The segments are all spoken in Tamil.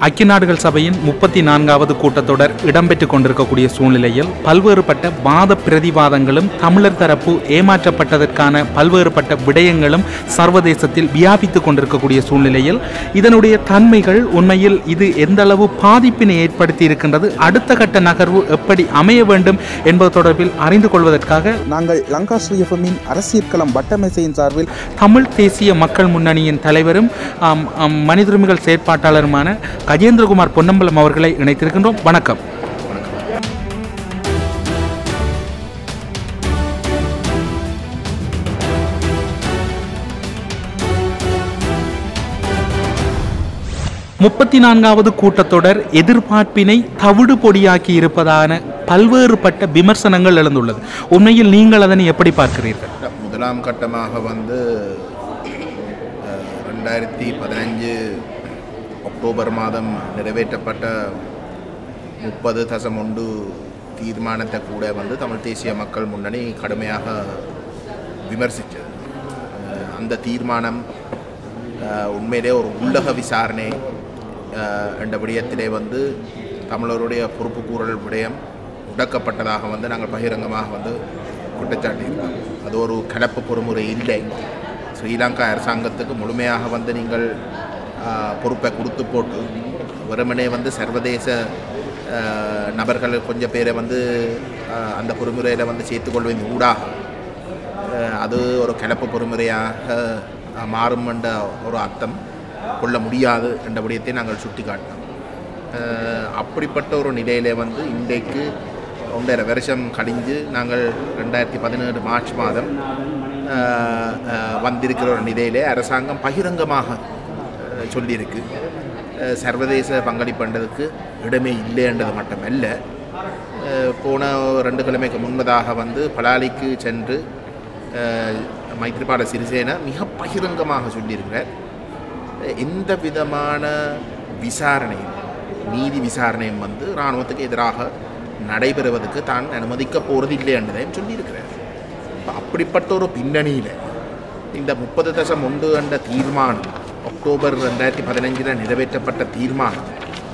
ஐக்கிய நாடுகள் சபையின் முப்பத்தி நான்காவது கூட்டத்தொடர் இடம்பெற்றுக் கொண்டிருக்கக்கூடிய சூழ்நிலையில் பல்வேறுபட்ட வாத பிரதிவாதங்களும் தமிழர் தரப்பு ஏமாற்றப்பட்டதற்கான பல்வேறுபட்ட விடயங்களும் சர்வதேசத்தில் வியாபித்துக் கொண்டிருக்கக்கூடிய சூழ்நிலையில் இதனுடைய தன்மைகள் உண்மையில் இது எந்த அளவு பாதிப்பினை ஏற்படுத்தி இருக்கின்றது அடுத்த கட்ட நகர்வு எப்படி அமைய வேண்டும் என்பது தொடர்பில் அறிந்து கொள்வதற்காக நாங்கள் லங்கா ஸ்ரீஎஃப்எம்மின் அரசியல் களம் வட்டமேசையின் சார்பில் தமிழ் தேசிய மக்கள் முன்னணியின் தலைவரும் ஆம், ஆம், மனித உரிமைகள் செயற்பாட்டாளருமான கஜேந்திரகுமார் பொன்னம்பலம் அவர்களை இணைத்திருக்கின்றோம் வணக்கம் முப்பத்தி நான்காவது கூட்டத்தொடர் எதிர்பார்ப்பினை தவிடு பொடியாக்கி இருப்பதான பல்வேறுபட்ட விமர்சனங்கள் எழுந்துள்ளது உண்மையில் நீங்கள் அதனை எப்படி பார்க்கிறீர்கள் முதலாம் கட்டமாக வந்து அஹ், ரெண்டாயிரத்தி பதினஞ்சு அக்டோபர் மாதம் நிறைவேற்றப்பட்ட முப்பது தசம் ஒன்று தீர்மானத்தை கூட வந்து தமிழ் தேசிய மக்கள் முன்னணி கடுமையாக விமர்சித்தது அஹ், அந்த தீர்மானம் அஹ், உண்மையிலே ஒரு உள்ளக விசாரணை அஹ், என்ற விடயத்திலே வந்து தமிழருடைய பொறுப்புக்கூறல் விடயம் முடக்கப்பட்டதாக வந்து நாங்கள் பகிரங்கமாக வந்து குற்றச்சாட்டியிருக்கோம் அது ஒரு கலப்பு பொறுமுறை இல்லை ஸ்ரீலங்கா அரசாங்கத்துக்கு முழுமையாக வந்து நீங்கள் ஆஹ், பொறுப்பை கொடுத்து போட்டு வெறுமனே வந்து சர்வதேச ஆஹ், நபர்கள் கொஞ்சம் பேரை வந்து ஆஹ், அந்த பொறுமுறையில் வந்து சேர்த்துக்கொள்வதன் ஊடாக ஆஹ், அது ஒரு கலப்பு பொறுமுறையாக ஆஹ், மாறும் என்ற ஒரு அர்த்தம் கொள்ள முடியாது என்ற விடயத்தை நாங்கள் சுட்டி காட்டினோம் ஆஹ், அப்படிப்பட்ட ஒரு நிலையிலே வந்து இன்றைக்கு ஒன்றரை வருஷம் கழிஞ்சு நாங்கள் ரெண்டாயிரத்தி பதினேழு மார்ச் மாதம் ஆஹ், ஆஹ், வந்திருக்கிற ஒரு நிலையிலே அரசாங்கம் பகிரங்கமாக ஆஹ், சொல்லியிருக்கு ஆஹ், சர்வதேச பங்களிப்புன்றதுக்கு இடமே இல்லைன்றது மட்டுமல்ல ஆஹ், போன ரெண்டு கிழமைக்கு முன்பதாக வந்து பலாலிக்கு சென்று ஆஹ், மைத்ரிபால சிறிசேன மிக பகிரங்கமாக சொல்லியிருக்கிறார் எந்த விதமான விசாரணையும் நீதி விசாரணையும் வந்து இராணுவத்துக்கு எதிராக நடைபெறுவதற்கு தான் அனுமதிக்க போகிறது இல்லை என்றதையும் சொல்லியிருக்கிறார் இப்ப அப்படிப்பட்ட ஒரு பின்னணியில் இந்த முப்பது தசம் ஒன்று என்ற தீர்மானம் அக்டோபர் ரெண்டாயிரத்தி பதினஞ்சில் நிறைவேற்றப்பட்ட தீர்மானம்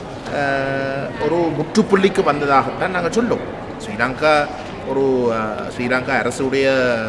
ஆஹ், ஒரு முற்றுப்புள்ளிக்கு வந்ததாகத்தான் நாங்கள் சொல்லுவோம் ஸ்ரீலங்கா ஒரு ஆஹ், ஸ்ரீலங்கா அரசுடைய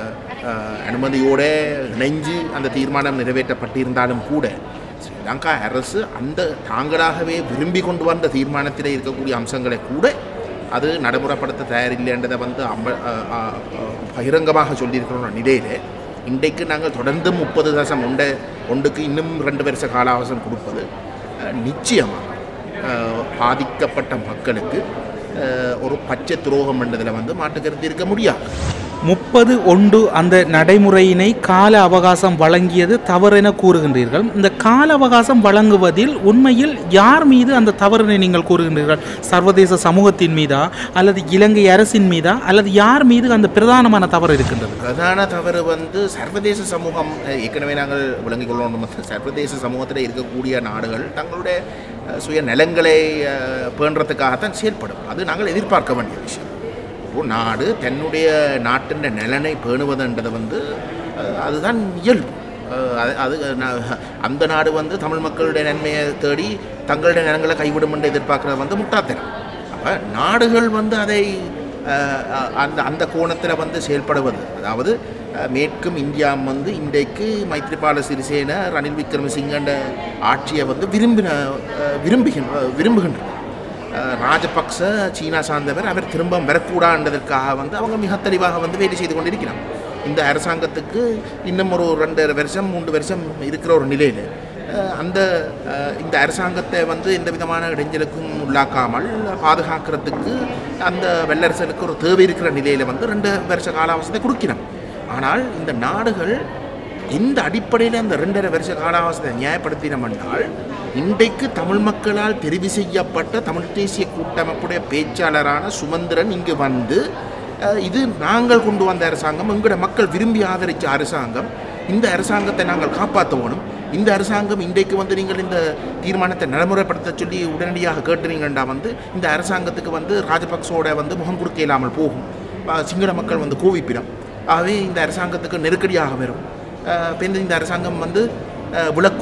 ஆஹ், அனுமதியோட இணைஞ்சு அந்த தீர்மானம் நிறைவேற்றப்பட்டிருந்தாலும் கூட ஸ்ரீலங்கா அரசு அந்த தாங்களாகவே விரும்பி கொண்டு வந்த தீர்மானத்தில் இருக்கக்கூடிய அம்சங்களை கூட அது நடைமுறைப்படுத்த தயாரில்லைன்றதை வந்து அம்ப அஹ், அஹ், அஹ், பகிரங்கமாக சொல்லியிருக்கிற ஒரு நிலையில் இன்றைக்கு நாங்கள் தொடர்ந்து முப்பது தசம் ஒன்றை ஒன்றுக்கு இன்னும் ரெண்டு வருஷ கால அவகாசம் கொடுப்பது அஹ், நிச்சயமாக அஹ், பாதிக்கப்பட்ட மக்களுக்கு அஹ், ஒரு பச்சை துரோகம் என்றதில் வந்து மாற்றுக்கருத்து இருக்க முடியாது முப்பது ஒன்று அந்த நடைமுறையினை கால அவகாசம் வழங்கியது தவறென கூறுகின்றீர்கள் இந்த கால அவகாசம் வழங்குவதில் உண்மையில் யார் மீது அந்த தவறினை நீங்கள் கூறுகின்றீர்கள் சர்வதேச சமூகத்தின் மீதா அல்லது இலங்கை அரசின் மீதா அல்லது யார் மீது அந்த பிரதானமான தவறு இருக்கின்றது பிரதான தவறு வந்து சர்வதேச சமூகம் அஹ், ஏற்கனவே நாங்கள் விளங்கிக் கொள்ளணும் வந்து சர்வதேச சமூகத்தில் இருக்கக்கூடிய நாடுகள் தங்களுடைய அஹ், சுய நலங்களை அஹ், பேணுறதுக்காகத்தான் செயல்படும் அது நாங்கள் எதிர்பார்க்க வேண்டிய விஷயம் ஒரு நாடு தன்னுடைய நாட்டின் நலனை பேணுவதுன்றது வந்து அஹ், அதுதான் இயல்பு அஹ், அது அது நா- அந்த நாடு வந்து தமிழ் மக்களுடைய நன்மையை தேடி தங்களுடைய நலங்களை கைவிடும் என்று எதிர்பார்க்கறது வந்து முட்டாத்தனம் அப்போ நாடுகள் வந்து அதை அஹ், அஹ், அந்த அந்த கோணத்தில் வந்து செயல்படுவது அதாவது அஹ், மேற்கும் இந்தியா வந்து இன்றைக்கு மைத்ரிபால சிறிசேன ரணில் விக்ரமசிங்கன்ற ஆட்சியை வந்து விரும்பின அஹ், விரும்புகின்ற விரும்புகின்றனர் அஹ், ராஜபக்ச சீனா சார்ந்தவர் அவர் திரும்ப வரக்கூடாதுன்றதற்காக வந்து அவங்க மிக தெளிவாக வந்து வேலை செய்து கொண்டிருக்கிறாங்க இந்த அரசாங்கத்துக்கு இன்னும் ஒரு ரெண்டு வருஷம் மூன்று வருஷம் இருக்கிற ஒரு நிலையில் அஹ், அந்த அஹ், இந்த அரசாங்கத்தை வந்து எந்த விதமான இடைஞ்சலுக்கும் உள்ளாக்காமல் பாதுகாக்கிறதுக்கு அந்த வல்லரசனுக்கு ஒரு தேவை இருக்கிற நிலையில் வந்து ரெண்டு வருஷ காலாவசத்தை கொடுக்கிறோம் ஆனால் இந்த நாடுகள் இந்த அடிப்படையில் அந்த ரெண்டரை வருஷ காலாவசத்தை நியாயப்படுத்தினோம் என்றால் இன்றைக்கு தமிழ் மக்களால் தெரிவு செய்யப்பட்ட தமிழ் தேசிய கூட்டமைப்புடைய பேச்சாளரான சுமந்திரன் இங்கு வந்து அஹ், இது நாங்கள் கொண்டு வந்த அரசாங்கம் எங்களோட மக்கள் விரும்பி ஆதரித்த அரசாங்கம் இந்த அரசாங்கத்தை நாங்கள் காப்பாற்றணும் இந்த அரசாங்கம் இன்றைக்கு வந்து நீங்கள் இந்த தீர்மானத்தை நடைமுறைப்படுத்த சொல்லி உடனடியாக கேட்டுறீங்கண்டா வந்து இந்த அரசாங்கத்துக்கு வந்து ராஜபக்சோட வந்து முகம் கொடுக்க இல்லாமல் போகும் அஹ், சிங்கள மக்கள் வந்து கோவிப்பிடும் ஆகவே இந்த அரசாங்கத்துக்கு நெருக்கடியாக வரும் அஹ், பின் இந்த அரசாங்கம் வந்து அஹ், விழக்கூடும்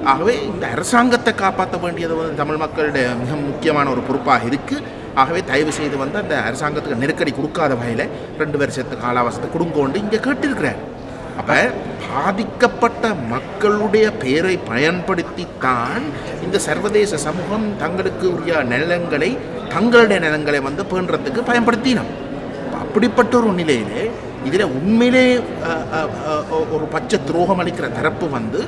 ஆகவே இந்த அரசாங்கத்தை காப்பாற்ற வேண்டியது வந்து தமிழ் மக்களுடைய மிக முக்கியமான ஒரு பொறுப்பாக இருக்குது ஆகவே தயவு செய்து வந்து அந்த அரசாங்கத்துக்கு நெருக்கடி கொடுக்காத வகையில் ரெண்டு வருஷத்துக்கு காலாவசத்தை கொடுங்கோண்டு இங்கே கேட்டிருக்கிறார் அப்போ பாதிக்கப்பட்ட மக்களுடைய பெயரை பயன்படுத்தித்தான் இந்த சர்வதேச சமூகம் தங்களுக்கு உரிய நிலங்களை தங்களுடைய நிலங்களை வந்து பேணுறதுக்கு பயன்படுத்தினோம் அப்படிப்பட்ட ஒரு நிலையிலே இதில் உண்மையிலே அஹ், அஹ், அஹ், ஒரு பச்சை துரோகம் அளிக்கிற தரப்பு வந்து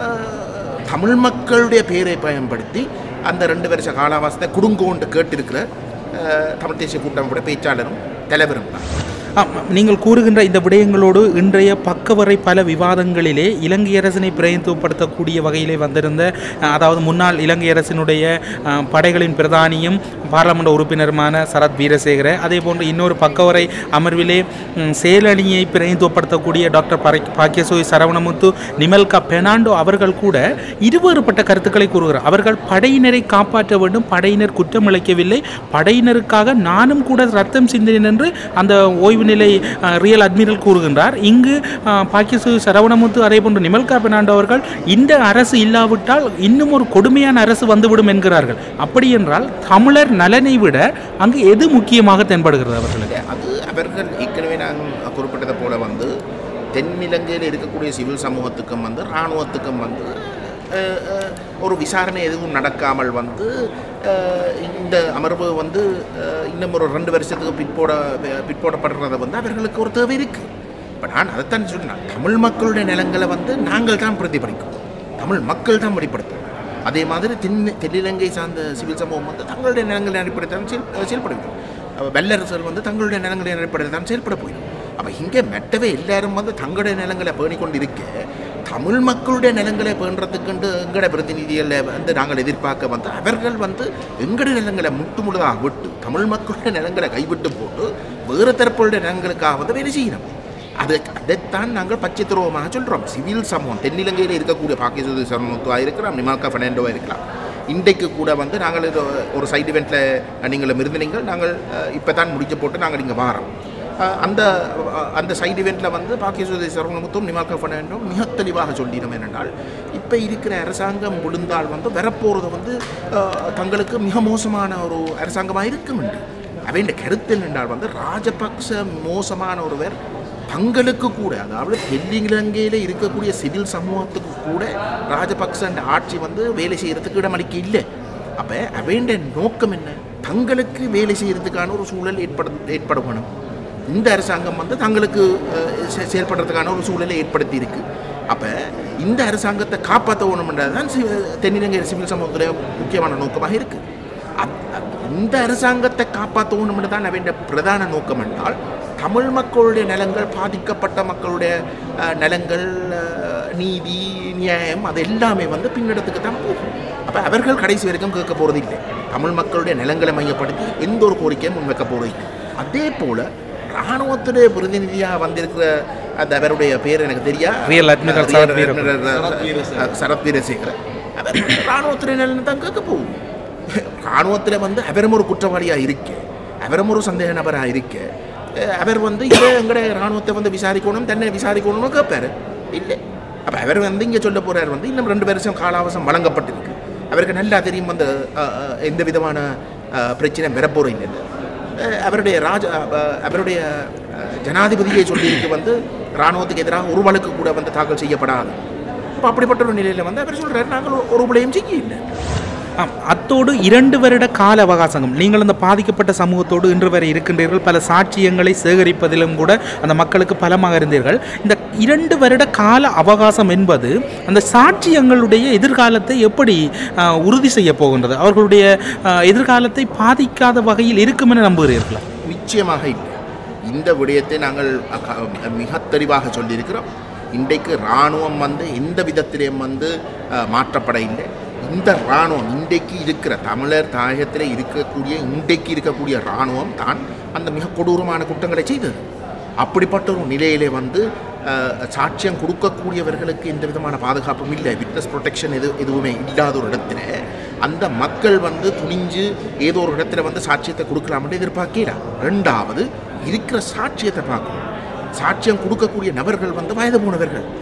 அஹ், தமிழ் மக்களுடைய பெயரை பயன்படுத்தி அந்த ரெண்டு வருஷ காலாவாசத்தை குடுங்கோண்டு கேட்டிருக்கிற அஹ், தமிழ் தேசிய கூட்டமைப்புடைய பேச்சாளரும் தலைவரும் தான் ஆம், நீங்கள் கூறுகின்ற இந்த விடயங்களோடு இன்றைய பக்கவரை பல விவாதங்களிலே இலங்கை அரசினை பிரதிநிதித்துவப்படுத்தக்கூடிய வகையிலே வந்திருந்த அஹ், அதாவது முன்னாள் இலங்கை அரசினுடைய அஹ், படைகளின் பிரதானியும் பாராளுமன்ற உறுப்பினருமான சரத் வீரசேகர அதே போன்று இன்னொரு பக்கவரை அமர்விலே ம், செயலணியை பிரதிநிதித்துவப்படுத்தக்கூடிய டாக்டர் பரை பாக்கியசோய் சரவணமுத்து நிமல்கா பெர்னாண்டோ அவர்கள் கூட இருவேறுபட்ட கருத்துக்களை கூறுகிறார் அவர்கள் படையினரை காப்பாற்ற வேண்டும் படையினர் குற்றம் இழைக்கவில்லை படையினருக்காக நானும் கூட ரத்தம் சிந்தினேன் என்று அந்த ஓய்வு நிலை அஹ், ரியல் அட்மிரல் கூறுகின்றார் இங்கு அஹ், பாக்கியசோய் சரவணமுத்து அதே போன்று நிமல்கா பெர்னாண்டோ அவர்கள் இந்த அரசு இல்லாவிட்டால் இன்னும் ஒரு கொடுமையான அரசு வந்துவிடும் என்கிறார்கள் அப்படி என்றால் தமிழர் நலனை விட அங்கு எது முக்கியமாக தென்படுகிறது அவர்களுக்கு அது அவர்கள் ஏற்கனவே நான் குறிப்பிட்டதை போல வந்து தென்னிலங்கையில் இருக்கக்கூடிய சிவில் சமூகத்துக்கும் வந்து இராணுவத்துக்கும் வந்து அஹ், அஹ், ஒரு விசாரணை எதுவும் நடக்காமல் வந்து அஹ், இந்த அமர்வு வந்து அஹ், இன்னும் ஒரு ரெண்டு வருஷத்துக்கு பிற்போட பிற்போடப்படுறத வந்து அவர்களுக்கு ஒரு தேவை இருக்குது இப்போ நான் அதைத்தான் சொன்னேன் தமிழ் மக்களுடைய நிலங்களை வந்து நாங்கள் தான் பிரதிபலிக்கும் தமிழ் மக்கள் தான் வெளிப்படுத்தும் அதே மாதிரி தென் தென்னிலங்கை சார்ந்த சிவில் சமூகம் வந்து தங்களுடைய நிலங்களை அடிப்படையில் தான் செயல் செயல்படுகிறது அப்ப வல்லரசர்கள் வந்து தங்களுடைய நிலங்களை அடிப்படையில் தான் செயல்பட போயிடும் அப்போ இங்கே மெட்டவே எல்லாரும் வந்து தங்களுடைய நிலங்களை பேணிக்கொண்டு இருக்க தமிழ் மக்களுடைய நிலங்களை பேணுறதுக்குண்டு எங்கட பிரதிநிதிகளை வந்து நாங்கள் எதிர்பார்க்க வந்து அவர்கள் வந்து எங்கட நிலங்களை முட்டு முழுதாக விட்டு தமிழ் மக்களுடைய நிலங்களை கைவிட்டு போட்டு வேறு தரப்புடைய நிலங்களுக்காக வந்து வேலை செய்யணும் அது அதைத்தான் நாங்கள் பச்சை துரோகமாக சொல்கிறோம் சிவில் சமூகம் தென்னிலங்கையில் இருக்கக்கூடிய பாகிஸ்தான் சமூகத்துவாக இருக்கலாம் நிமாக்கா ஃபெர்னாண்டோவாக இருக்கலாம் இன்றைக்கு கூட வந்து நாங்கள் இது ஒரு சைடு இவெண்ட்டில் நீங்கள் இருந்தீங்கள் நாங்கள் இப்போ தான் முடிஞ்ச போட்டு நாங்கள் இங்கே வாரோம் அஹ், அந்த அஹ், அந்த சைடு இவெண்ட்டில் வந்து பாகிஸ்தான் சரவணமுத்தும் நிமாக்கா ஃபெர்னாண்டோ மிக தெளிவாக சொல்லிடும் என்னென்றால் இப்போ இருக்கிற அரசாங்கம் விழுந்தால் வந்து வரப்போகிறது வந்து அஹ், தங்களுக்கு மிக மோசமான ஒரு அரசாங்கமாக இருக்கும் என்று அவன் கருத்து என்னென்றால் வந்து ராஜபக்ச மோசமான ஒருவர் தங்களுக்கு கூட அதாவது தென்னிலங்கையில் இருக்கக்கூடிய சிவில் சமூகத்துக்கு கூட ராஜபக்சன் ஆட்சி வந்து வேலை செய்கிறதுக்கு இடமளிக்க இல்லை அப்போ அவன் நோக்கம் என்ன தங்களுக்கு வேலை செய்கிறதுக்கான ஒரு சூழல் ஏற்பட ஏற்பட வேணும் இந்த அரசாங்கம் வந்து தங்களுக்கு அஹ், செ- செயல்படுறதுக்கான ஒரு சூழலை ஏற்படுத்தி இருக்கு அப்போ இந்த அரசாங்கத்தை காப்பாற்ற வேணும்ன்றது தான் சி- தென்னிலங்கை சிவில் சமூகத்துடைய முக்கியமான நோக்கமாக இருக்குது அத்- அத்- இந்த அரசாங்கத்தை காப்பாற்றணும்னு தான் அவன் பிரதான நோக்கம் என்றால் தமிழ் மக்களுடைய நிலங்கள் பாதிக்கப்பட்ட மக்களுடைய அஹ், நிலங்கள் அஹ், நீதி நியாயம் அது எல்லாமே வந்து பின்னடத்துக்கு தான் போகும் அப்போ அவர்கள் கடைசி வரைக்கும் கேட்க போகிறது இல்லை தமிழ் மக்களுடைய நிலங்களை மையப்படுத்தி எந்த ஒரு கோரிக்கையும் முன்வைக்க போகிறது இல்லை அதே போல் இராணுவத்துடைய பிரதிநிதியாக வந்திருக்கிற அந்த அவருடைய பேர் எனக்கு தெரியா Real Admiral Real சரத் வீர- Admiral சரத் வீரசேகர அவர் இராணுவத்துறை நிலம் தான் கேட்க போகும் இராணுவத்தில் வந்து அவரும் ஒரு குற்றவாளியாக இருக்க அவரும் ஒரு சந்தேக நபராக இருக்க அஹ் அவர் வந்து இதை எங்கட இராணுவத்தை வந்து விசாரிக்கணும் தன்னை விசாரிக்கணும்னு கேட்பாரு இல்லை அப்போ அவர் வந்து இங்கே சொல்ல போகிறார் வந்து இன்னும் ரெண்டு வருஷம் காலாவசம் வழங்கப்பட்டிருக்கு அவருக்கு நல்லா தெரியும் வந்து அஹ், அஹ், எந்த விதமான அஹ், பிரச்சனை வரப்போகிறோம் இல்லை அஹ் அவருடைய ராஜ அஹ் அவருடைய அஹ், ஜனாதிபதியை சொல்லியிருக்கு வந்து இராணுவத்துக்கு எதிராக ஒரு வழக்கு கூட வந்து தாக்கல் செய்யப்படாது அப்போ அப்படிப்பட்ட ஒரு நிலையில் வந்து அவர் சொல்கிறார் நாங்கள் ஒரு- ஒரு விளையும் செய்ய இல்லை ஆம், அத்தோடு இரண்டு வருட கால அவகாசம் நீங்கள் அந்த பாதிக்கப்பட்ட சமூகத்தோடு இன்று வரை இருக்கின்றீர்கள் பல சாட்சியங்களை சேகரிப்பதிலும் கூட அந்த மக்களுக்கு பலமாக இருந்தீர்கள் இந்த இரண்டு வருட கால அவகாசம் என்பது அந்த சாட்சியங்களுடைய எதிர்காலத்தை எப்படி ஆ, உறுதி செய்ய போகின்றது அவர்களுடைய ஆ, எதிர்காலத்தை பாதிக்காத வகையில் இருக்கும் என நம்புகிறீர்களா நிச்சயமாக இல்லை இந்த விடயத்தை நாங்கள் அக- மிக தெளிவாக சொல்லியிருக்கிறோம் இன்றைக்கு இராணுவம் வந்து எந்த விதத்திலையும் வந்து அஹ், மாற்றப்பட இல்லை இந்த இராணுவம் இன்றைக்கு இருக்கிற தமிழர் தாயகத்தில் இருக்கக்கூடிய இன்றைக்கு இருக்கக்கூடிய இராணுவம் தான் அந்த மிக கொடூரமான குற்றங்களை செய்தது அப்படிப்பட்ட ஒரு நிலையிலே வந்து அஹ், சாட்சியம் கொடுக்கக்கூடியவர்களுக்கு எந்த விதமான பாதுகாப்பும் இல்லை விட்னஸ் ப்ரொடெக்ஷன் எது எதுவுமே இல்லாத ஒரு இடத்துல அந்த மக்கள் வந்து துணிஞ்சு ஏதோ ஒரு இடத்துல வந்து சாட்சியத்தை கொடுக்கலாம்னு எதிர்பார்க்கலாம் ரெண்டாவது இருக்கிற சாட்சியத்தை பார்க்கணும் சாட்சியம் கொடுக்கக்கூடிய நபர்கள் வந்து வயது போனவர்கள்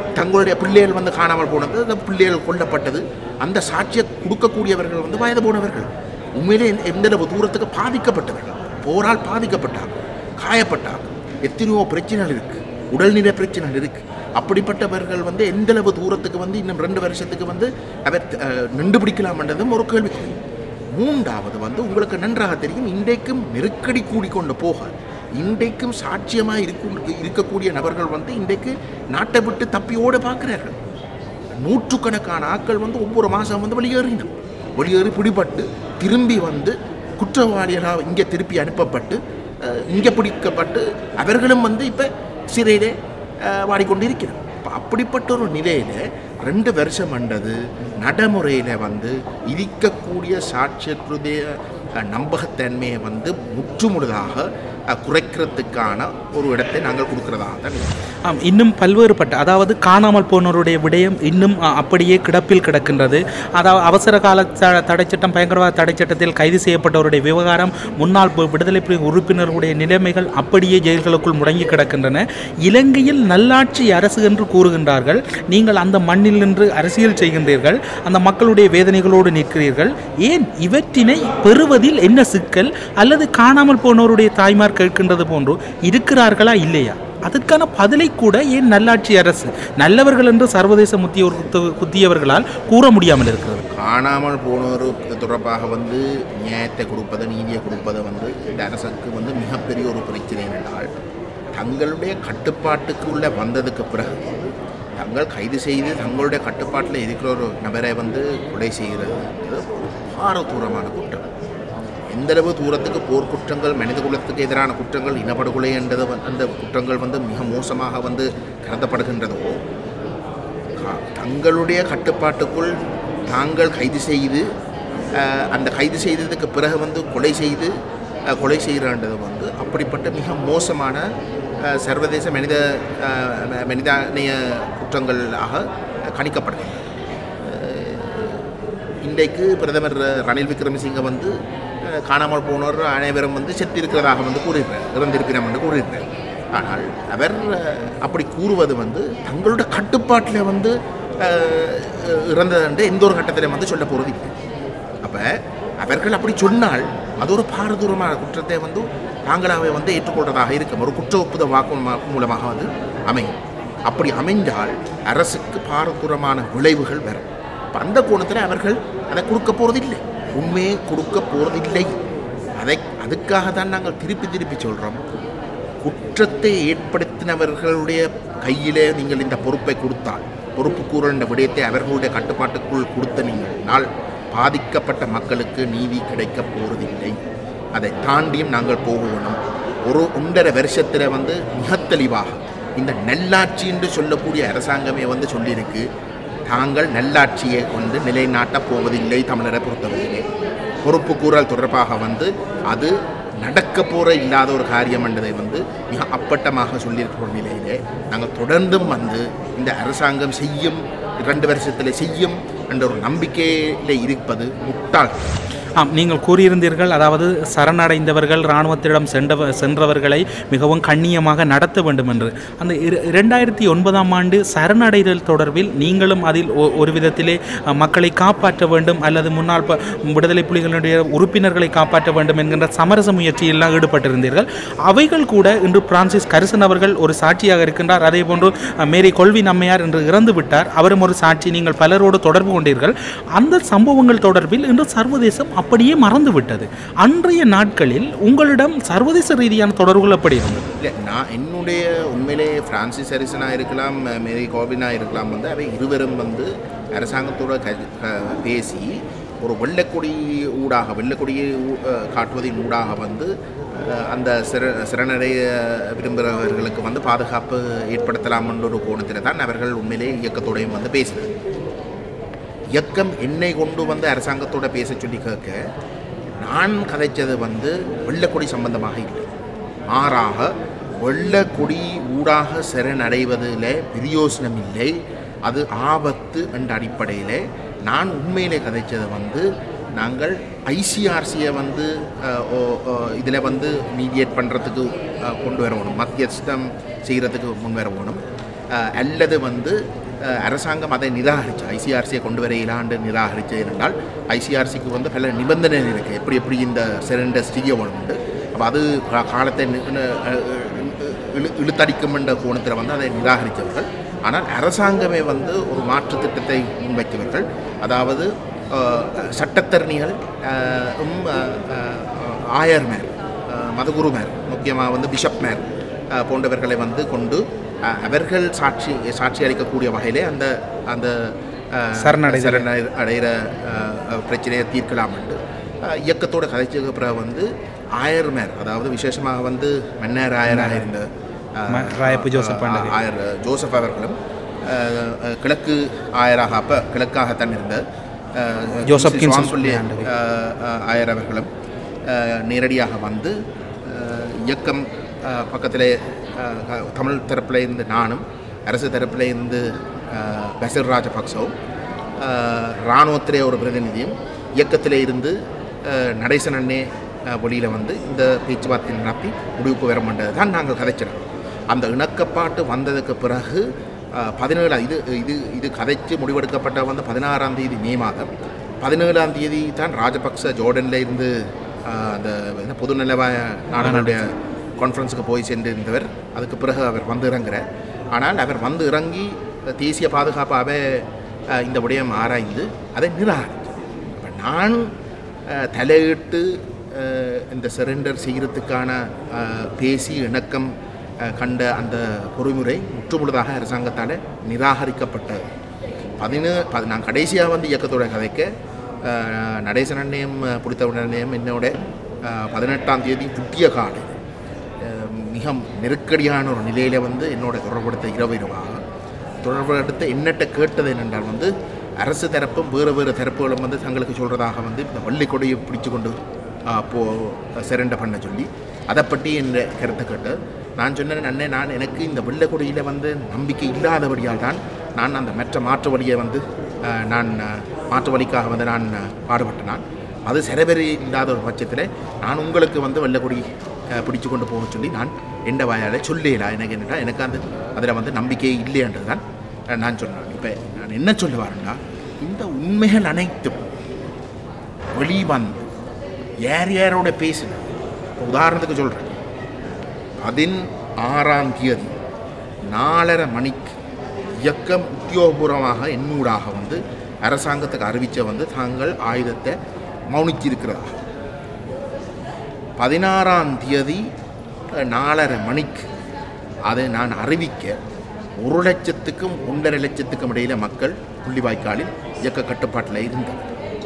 தங்களுடைய பிள்ளைகள் வந்து காணாமல் போனது அந்த பிள்ளைகள் கொல்லப்பட்டது அந்த சாட்சியை கொடுக்கக்கூடியவர்கள் வந்து வயது போனவர்கள் உண்மையிலே எந்த- எந்தளவு தூரத்துக்கு பாதிக்கப்பட்டவர்கள் போரால் பாதிக்கப்பட்டாங்க காயப்பட்டாங்க எத்தனையோ பிரச்சனைகள் இருக்கு உடல்நிலை பிரச்சனைகள் இருக்கு அப்படிப்பட்டவர்கள் வந்து எந்தளவு தூரத்துக்கு வந்து இன்னும் ரெண்டு வருஷத்துக்கு வந்து அவர் அஹ், நின்று பிடிக்கலாம்ன்றதும் ஒரு கேள்விக்குறி மூன்றாவது வந்து உங்களுக்கு நன்றாக தெரியும் இன்றைக்கும் நெருக்கடி கூடிக்கொண்டு போக இன்றைக்கும் சாட்சியமாக இருக்கும் இருக்கக்கூடிய நபர்கள் வந்து இன்றைக்கு நாட்டை விட்டு தப்பி ஓட பார்க்கிறார்கள் நூற்றுக்கணக்கான ஆட்கள் வந்து ஒவ்வொரு மாதம் வந்து வெளியேறினோம் வெளியேறி பிடிபட்டு திரும்பி வந்து குற்றவாளிகளாக இங்கே திருப்பி அனுப்பப்பட்டு அஹ், இங்கே பிடிக்கப்பட்டு அவர்களும் வந்து இப்போ சிறையிலே அஹ், வாடிக்கொண்டிருக்கிறார் அப்ப அப்படிப்பட்ட ஒரு நிலையில் ரெண்டு வருஷம் அண்டது நடைமுறையில் வந்து இருக்கக்கூடிய சாட்சியத்துடைய அஹ், நம்பகத்தன்மையை வந்து முற்றுமுழுதாக அஹ், குறைக்கிறதுக்கான ஒரு இடத்தை நாங்கள் கொடுக்கிறதாக தான் இருக்கிறோம். ஆம் இன்னும் பல்வேறுபட்ட அதாவது காணாமல் போனோருடைய விடயம் இன்னும் அ, அப்படியே கிடப்பில் கிடக்கின்றது அதாவது அவசர கால த- தடைச்சட்டம் பயங்கரவாத தடைச்சட்டத்தில் கைது செய்யப்பட்டவருடைய விவகாரம் முன்னாள் பு- விடுதலை புலி உறுப்பினர்களுடைய நிலைமைகள் அப்படியே ஜெயில்களுக்குள் முடங்கி கிடக்கின்றன இலங்கையில் நல்லாட்சி அரசு என்று கூறுகின்றார்கள் நீங்கள் அந்த மண்ணில் நின்று அரசியல் செய்கின்றீர்கள் அந்த மக்களுடைய வேதனைகளோடு நிற்கிறீர்கள் ஏன் இவற்றினை பெறுவதில் என்ன சிக்கல் அல்லது காணாமல் போனோருடைய தாய்மார் கேட்கின்றது போன்று இருக்கிறார்களா இல்லையா அதற்கான பதிலை கூட ஏன் நல்லாட்சி அரசு நல்லவர்கள் என்று சர்வதேச முத்தியோர் குத்து- குத்தியவர்களால் கூற முடியாமல் இருக்கிறது காணாமல் போனோர் தொடர்பாக வந்து நியாயத்தை கொடுப்பது நீதியை கொடுப்பது வந்து இந்த அரசுக்கு வந்து மிகப்பெரிய ஒரு பிரச்சனை என்றால் தங்களுடைய கட்டுப்பாட்டுக்குள்ள வந்ததுக்கு பிறகு தங்கள் கைது செய்து தங்களுடைய கட்டுப்பாட்டில் இருக்கிற ஒரு நபரை வந்து கொலை செய்கிறது இது பாரதூரமான குற்றம் எந்தளவு தூரத்துக்கு போர் குற்றங்கள் மனித குலத்துக்கு எதிரான குற்றங்கள் இனப்படுகொலை என்றது வந்து- அந்த குற்றங்கள் வந்து மிக மோசமாக வந்து கருதப்படுகின்றதோ கா- தங்களுடைய கட்டுப்பாட்டுக்குள் தாங்கள் கைது செய்து அஹ், அந்த கைது செய்ததுக்கு பிறகு வந்து கொலை செய்து அஹ், கொலை செய்கிறான்றது வந்து அப்படிப்பட்ட மிக மோசமான அஹ், சர்வதேச மனித அஹ், ம- மனிதானிய குற்றங்களாக கணிக்கப்படுகின்றன இன்றைக்கு பிரதமர் ரணில் விக்ரமசிங்க வந்து அஹ், காணாமல் போனோர் அனைவரும் வந்து செத்திருக்கிறதாக வந்து கூறியிருக்கிறார் இறந்திருக்கிறோம் என்று கூறியிருக்கிறார் ஆனால் அவர் அஹ், அப்படி கூறுவது வந்து தங்களோட கட்டுப்பாட்டில் வந்து அஹ், இறந்தது என்று எந்த ஒரு கட்டத்திலும் வந்து சொல்ல போகிறது இல்லை அப்போ அவர்கள் அப்படி சொன்னால் அது ஒரு பாரதூரமான குற்றத்தை வந்து தாங்களாகவே வந்து ஏற்றுக்கொள்றதாக இருக்கும் ஒரு குற்ற ஒப்புதல் வாக்கு மூலமாக வந்து அமையும் அப்படி அமைந்தால் அரசுக்கு பாரதூரமான விளைவுகள் வரும் அப்ப அந்த கோணத்தில் அவர்கள் அதை கொடுக்க போகிறதில்லை உண்மையை கொடுக்க போகிறதில்லை அதை அதுக்காக தான் நாங்கள் திருப்பி திருப்பி சொல்கிறோம் குற்றத்தை ஏற்படுத்தினவர்களுடைய கையிலே நீங்கள் இந்த பொறுப்பை கொடுத்தால் பொறுப்பு கூறல் என்ற விடயத்தை அவர்களுடைய கட்டுப்பாட்டுக்குள் கொடுத்த நீங்கள் நாள் பாதிக்கப்பட்ட மக்களுக்கு நீதி கிடைக்கப் போவதில்லை அதை தாண்டியும் நாங்கள் போகணும் ஒரு ஒன்றரை வருஷத்தில் வந்து மிக தெளிவாக இந்த நல்லாட்சி என்று சொல்லக்கூடிய அரசாங்கமே வந்து சொல்லியிருக்கு தாங்கள் நல்லாட்சியை வந்து நிலைநாட்டப் போவதில்லை தமிழரை பொறுத்தவரையிலே பொறுப்பு கூறல் தொடர்பாக வந்து அது நடக்க போகிற இல்லாத ஒரு காரியம் என்றதை வந்து மிக அப்பட்டமாக சொல்லியிருக்கிற நிலையிலே நாங்கள் தொடர்ந்தும் வந்து இந்த அரசாங்கம் செய்யும் இரண்டு வருஷத்தில் செய்யும் என்ற ஒரு நம்பிக்கையில் இருப்பது முட்டாள் ஆம் நீங்கள் கூறியிருந்தீர்கள் அதாவது சரணடைந்தவர்கள் இராணுவத்திடம் சென்றவ சென்றவர்களை மிகவும் கண்ணியமாக நடத்த வேண்டும் என்று அந்த இர- இரண்டாயிரத்தி ஒன்பதாம் ஆண்டு சரணடைதல் தொடர்பில் நீங்களும் அதில் ஒ- ஒரு விதத்திலே அஹ், மக்களை காப்பாற்ற வேண்டும் அல்லது முன்னாள் ப- விடுதலை புலிகளுடைய உறுப்பினர்களை காப்பாற்ற வேண்டும் என்கின்ற சமரச முயற்சியெல்லாம் ஈடுபட்டிருந்தீர்கள் அவைகள் கூட இன்று பிரான்சிஸ் கரிசன் அவர்கள் ஒரு சாட்சியாக இருக்கின்றார் அதே போன்று அஹ், மேரி கொல்வின் அம்மையார் என்று இறந்து விட்டார் அவரும் ஒரு சாட்சி நீங்கள் பலரோடு தொடர்பு கொண்டீர்கள் அந்த சம்பவங்கள் தொடர்பில் இன்று சர்வதேசம் அப்படியே மறந்து விட்டது அன்றைய நாட்களில் உங்களிடம் சர்வதேச ரீதியான தொடர்புகள் எப்படி இருந்தது இல்லை நான் என்னுடைய உண்மையிலே பிரான்சிஸ் ஹரிசனாக இருக்கலாம் மேரி கோபினாக இருக்கலாம் வந்து அவை இருவரும் வந்து அரசாங்கத்தோட க க- பேசி ஒரு வெள்ளக்கொடி ஊடாக வெள்ளக்கொடியை ஊ- அஹ் காட்டுவதின் ஊடாக வந்து அஹ், அந்த சிற சிறனடைய விரும்புகிறவர்களுக்கு வந்து பாதுகாப்பு ஏற்படுத்தலாம் என்ற ஒரு கோணத்தில் தான் அவர்கள் உண்மையிலே இயக்கத்தோடையும் வந்து பேசினார் இயக்கம் என்னை கொண்டு வந்து அரசாங்கத்தோட பேச சொல்லி கேட்க நான் கதைச்சது வந்து வெள்ளக்கொடி சம்பந்தமாக இல்லை மாறாக வெள்ளக்கொடி ஊடாக சரணடைவதில் பிரயோசனம் இல்லை அது ஆபத்து என்ற அடிப்படையில் நான் உண்மையிலே கதைச்சது வந்து நாங்கள் ஐசிஆர்சியை வந்து இதில் வந்து மீடியேட் பண்ணுறதுக்கு கொண்டு வரணும் மத்தியஸ்தம் செய்கிறதுக்கு முன் வரணும் அஹ், அல்லது வந்து அஹ், அரசாங்கம் அதை நிராகரிச்சு ஐசிஆர்சியை கொண்டு வர இலாண்டு நிராகரிச்சு என்றால் ஐசிஆர்சிக்கு வந்து பல நிபந்தனை இருக்குது எப்படி எப்படி இந்த சிலிண்டர் செய்ய உண்டு அப்போ அது கா- காலத்தை நி- நி- அஹ், இழு இழுத்தடிக்கும் என்ற கோணத்தில் வந்து அதை நிராகரித்தவர்கள் ஆனால் அரசாங்கமே வந்து ஒரு மாற்று திட்டத்தை முன்வைத்தவர்கள் அதாவது அஹ், சட்டத்தரணிகள் அஹ், உம், அஹ், அஹ், ஆயர்மேர் அஹ், மதகுருமேர் முக்கியமாக வந்து பிஷப்மேர் அஹ், போன்றவர்களை வந்து கொண்டு அஹ், அவர்கள் சாட்சி சாட்சி அளிக்கக்கூடிய வகையிலே அந்த அந்த அஹ், சரணடைதல். சரண அடைகிற அஹ், பிரச்சனையை தீர்க்கலாம் என்று அஹ், இயக்கத்தோட கதைச்சதுக்கு பிறகு வந்து ஆயர்மேர் அதாவது விசேஷமாக வந்து மன்னர் ஆயராக இருந்த அஹ், ம- ராயப்பு ஜோசப் அஹ், பாண்டகை. ஆயர் ஜோசப் அவர்களும் அஹ், அஹ், கிழக்கு ஆயராக அப்போ கிழக்காகத்தான் இருந்த அஹ், ஜோசப் ஸ்ரீ கின்சன் சுவாமிப்பள்ளி, ஆண்டகை. அஹ், அஹ், ஆயர் அவர்களும் அஹ், நேரடியாக வந்து அஹ், இயக்கம் அஹ், பக்கத்திலே அஹ், க- தமிழ் தரப்பில் இருந்து நானும் அரசு தரப்பில் இருந்து அஹ், பசிர் ராஜபக்சவும் அஹ், இராணுவத்திலே ஒரு பிரதிநிதியும் இயக்கத்திலே இருந்து அஹ், நடேசன் அண்ணே வழியில் வந்து இந்த பேச்சுவார்த்தை நடத்தி முடிவுக்கு வர மாட்டது தான் நாங்கள் கதைச்சிடோம் அந்த இணக்கப்பாட்டு வந்ததுக்கு பிறகு அஹ், பதினேழு இது இது இது கதைச்சு முடிவெடுக்கப்பட்ட வந்து பதினாறாம் தேதி மே மாதம் பதினேழாம் தேதி தான் ராஜபக்ச ஜோர்டனில் இருந்து அஹ், அந்த என்ன பொதுநலவாய நாடுகளுடைய கான்ஃபரன்ஸுக்கு போய் சென்றிருந்தவர் அதுக்கு பிறகு அவர் வந்து இறங்குறார் ஆனால் அவர் வந்து இறங்கி தேசிய பாதுகாப்பாகவே அஹ், இந்த விடயம் ஆராய்ந்து அதை நிராகரித்தார் அப்போ நான் அஹ், தலையிட்டு அஹ், இந்த சரண்டர் செய்கிறதுக்கான அஹ், பேசி இணக்கம் அஹ், கண்ட அந்த பொறிமுறை முற்றுமுழுதாக அரசாங்கத்தால் நிராகரிக்கப்பட்டது பதினே பதி நான் கடைசியாக வந்து இயக்கத்தோட கதைக்க அஹ், நடேசன் அண்ணையும் பிடித்தவுடனேயும் என்னோட அஹ், பதினெட்டாம் தேதி புட்டிய காடு அஹ், மிக நெருக்கடியான ஒரு நிலையில் வந்து என்னோட தொடர்படுத்த இரவு இரவாக தொடர்படுத்த என்னட்ட கேட்டது என்னென்றால் வந்து அரசு தரப்பும் வேறு வேறு தரப்புகளும் வந்து தங்களுக்கு சொல்கிறதாக வந்து இந்த வள்ளிக்கொடியை பிடிச்சு கொண்டு போ சிரண்டை பண்ண சொல்லி அதை பற்றி என் கருத்தை கேட்டு நான் சொன்னேன் அண்ணே நான் எனக்கு இந்த வெள்ளைக்கொடியில் வந்து நம்பிக்கை இல்லாதபடியால் தான் நான் அந்த மற்ற மாற்று வழியை வந்து அஹ், நான் அஹ், மாற்று வழிக்காக வந்து நான் அஹ், பாடுபட்டேன் நான் அது சிறவெறி இல்லாத ஒரு பட்சத்தில் நான் உங்களுக்கு வந்து வெள்ளைக்கொடி அஹ், பிடிச்சு கொண்டு போக சொல்லி நான் எந்த வாயால் சொல்லலாம் எனக்கு என்னடா எனக்கு அந்த அதில் வந்து நம்பிக்கை இல்லைன்றது தான் அஹ், நான் சொன்னேன் இப்போ நான் என்ன சொல்ல வரேன்னா இந்த உண்மைகள் அனைத்தும் வெளிவந்து யார் யாரோட பேசினேன் உதாரணத்துக்கு சொல்கிறேன் பதினாறாம் தேதி நாலரை மணிக்கு இயக்கம் உத்தியோகபூர்வமாக என்னூடாக வந்து அரசாங்கத்துக்கு அறிவிச்ச வந்து தாங்கள் ஆயுதத்தை மௌனிச்சிருக்கிறதா பதினாறாம் தேதி அஹ், நாலரை மணிக்கு அதை நான் அறிவிக்க ஒரு லட்சத்துக்கும் ஒன்றரை லட்சத்துக்கும் இடையில மக்கள் புள்ளிவாய்க்காலில் இயக்க கட்டுப்பாட்டில் இருந்தார்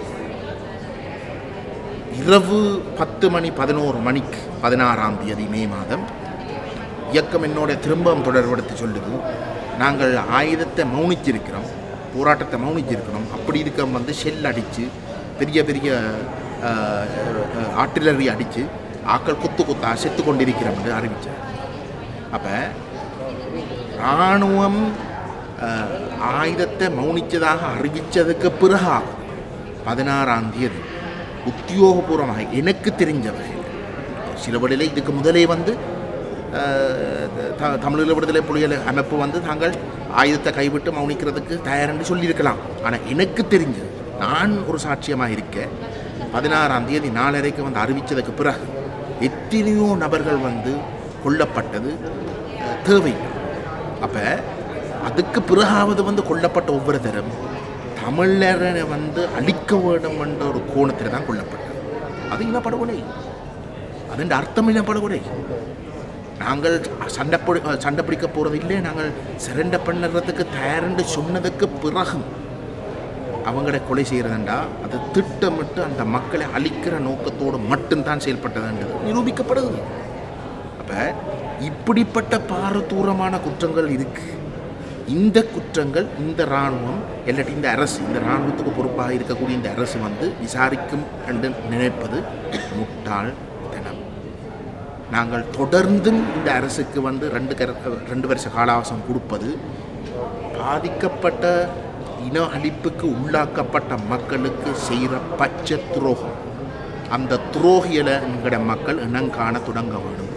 இரவு பத்து மணி பதினோரு மணிக்கு பதினாறாம் தேதி மே மாதம் இயக்கம் என்னோட திரும்பவும் தொடர்படுத்தி சொல்லுது நாங்கள் ஆயுதத்தை மௌனிச்சிருக்கிறோம் போராட்டத்தை மௌனிச்சிருக்கிறோம் அப்படி இருக்க வந்து ஷெல் அடித்து பெரிய பெரிய ஆர்டிலரி அடித்து ஆக்கள் குத்து குத்தா செத்து கொண்டிருக்கிறோம் என்று அறிவித்தார் அப்போ இராணுவம் அஹ், ஆயுதத்தை மௌனிச்சதாக அறிவித்ததுக்கு பிறகு பதினாறாம் தேதி உத்தியோகபூர்வமாக எனக்கு தெரிஞ்ச வகையில் சில வழியில் இதுக்கு முதலே வந்து அஹ், த- தமிழீழ விடுதலை புலிகள் அமைப்பு வந்து தாங்கள் ஆயுதத்தை கைவிட்டு மௌனிக்கிறதுக்கு தயாரென்று சொல்லியிருக்கலாம் ஆனால் எனக்கு தெரிஞ்சது நான் ஒரு சாட்சியமாக இருக்க பதினாறாம் தேதி நாலரைக்கு வந்து அறிவித்ததுக்கு பிறகு எத்தனையோ நபர்கள் வந்து கொல்லப்பட்டது அஹ், தேவையில்லை அப்போ அதுக்கு பிறகாவது வந்து கொல்லப்பட்ட ஒவ்வொருத்தரும் தமிழரை வந்து அழிக்க வேண்டும் என்ற ஒரு கோணத்தில் தான் கொல்லப்பட்டது அது இனப்படுகொலை அதன் அர்த்தம் இனப்படுகொலை நாங்கள் சண்டை பிடி- சண்டை பிடிக்க போகிறது இல்லை நாங்கள் சிரண்டை பண்ணுறதுக்கு தயாரென்று சொன்னதுக்கு பிறகும் அவங்களை கொலை செய்கிறதுண்டா அது திட்டமிட்டு அந்த மக்களை அழிக்கிற நோக்கத்தோடு மட்டும்தான் செயல்பட்டதுன்றது நிரூபிக்கப்படுது அப்போ இப்படிப்பட்ட பாரதூரமான குற்றங்கள் இருக்கு இந்த குற்றங்கள் இந்த இராணுவம் இல்லாட்டி இந்த அரசு இந்த இராணுவத்துக்கு பொறுப்பாக இருக்கக்கூடிய இந்த அரசு வந்து விசாரிக்கும் என்று நினைப்பது முட்டாள்தனம் நாங்கள் தொடர்ந்தும் இந்த அரசுக்கு வந்து ரெண்டு கர ரெண்டு வருஷ கால அவகாசம் கொடுப்பது பாதிக்கப்பட்ட இன அழிப்புக்கு உள்ளாக்கப்பட்ட மக்களுக்கு செய்கிற பச்சை துரோகம் அந்த துரோகிகளை எங்களோட மக்கள் இனங்காண தொடங்க வேணும்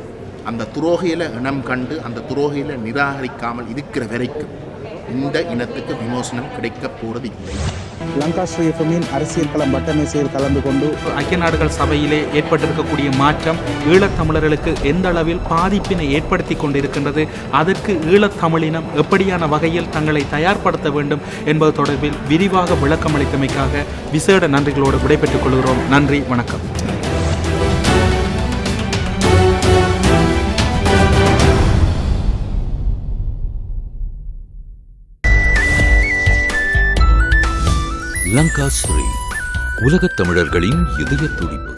அந்த துரோகையில் இனம் கண்டு அந்த துரோகையில் நிராகரிக்காமல் இருக்கிற வரைக்கும் இந்த இனத்துக்கு விமோசனம் கிடைக்கப் போறது இல்லை லங்காஸ்ரீ எஃப்எம்மின் அரசியல் களம் வட்டமேசையில் கலந்து கொண்டு ஐக்கிய நாடுகள் சபையிலே ஏற்பட்டிருக்கக்கூடிய மாற்றம் ஈழத்தமிழர்களுக்கு எந்த அளவில் பாதிப்பினை ஏற்படுத்தி கொண்டிருக்கின்றது அதற்கு ஈழத்தமிழினம் எப்படியான வகையில் தங்களை தயார்படுத்த வேண்டும் என்பது தொடர்பில் விரிவாக விளக்கமளித்தமைக்காக விசேட நன்றிகளோடு விடைபெற்றுக் கொள்கிறோம் நன்றி வணக்கம் லங்கா ஸ்ரீ உலகத் தமிழர்களின் இதய துடிப்பு